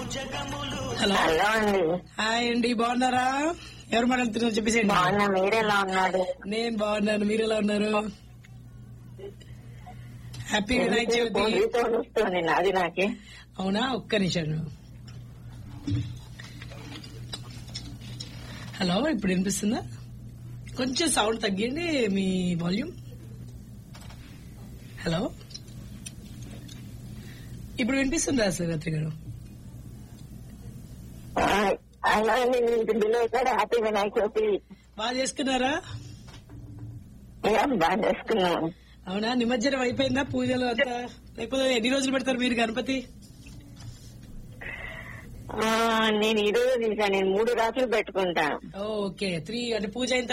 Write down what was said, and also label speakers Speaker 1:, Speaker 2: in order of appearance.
Speaker 1: hello
Speaker 2: hello అండి
Speaker 1: hi అండి బాగున్నారా ఎవరు మాట్లాడుతున్నారు చెప్పేసేయండి
Speaker 2: బాగున్నా మీరెలా ఉన్నారు
Speaker 1: నేను బాగున్నాను మీరు ఎలా ఉన్నారు హ్యాపీ వినాయక చవితి
Speaker 2: మీతో వస్తుంది నాది నాకే
Speaker 1: అవునా ఒక్క నిమిషం హలో ఇప్పుడు వినిపిస్తుందా కొంచెం సౌండ్ తగ్గిండి మీ వాల్యూమ్ హలో ఇప్పుడు వినిపిస్తుందా సుగత్రి గారు
Speaker 2: ఆ, అలా అండి మీకు బిలో కూడా హ్యాపీ వినాయక చవితి
Speaker 1: బాగా చేసుకున్నారా
Speaker 2: ఏం బాగా చేసుకున్నాం
Speaker 1: అవునా నిమజ్జనం అయిపోయిందా పూజలు అంతా లేకపోతే ఎన్ని రోజులు పెడతారు మీరు గణపతి
Speaker 2: ఆ, నేను ఈ రోజు ఇంకా నేను మూడు రాత్రులు పెట్టుకుంటా
Speaker 1: ఓకే త్రీ అంటే పూజ అయిన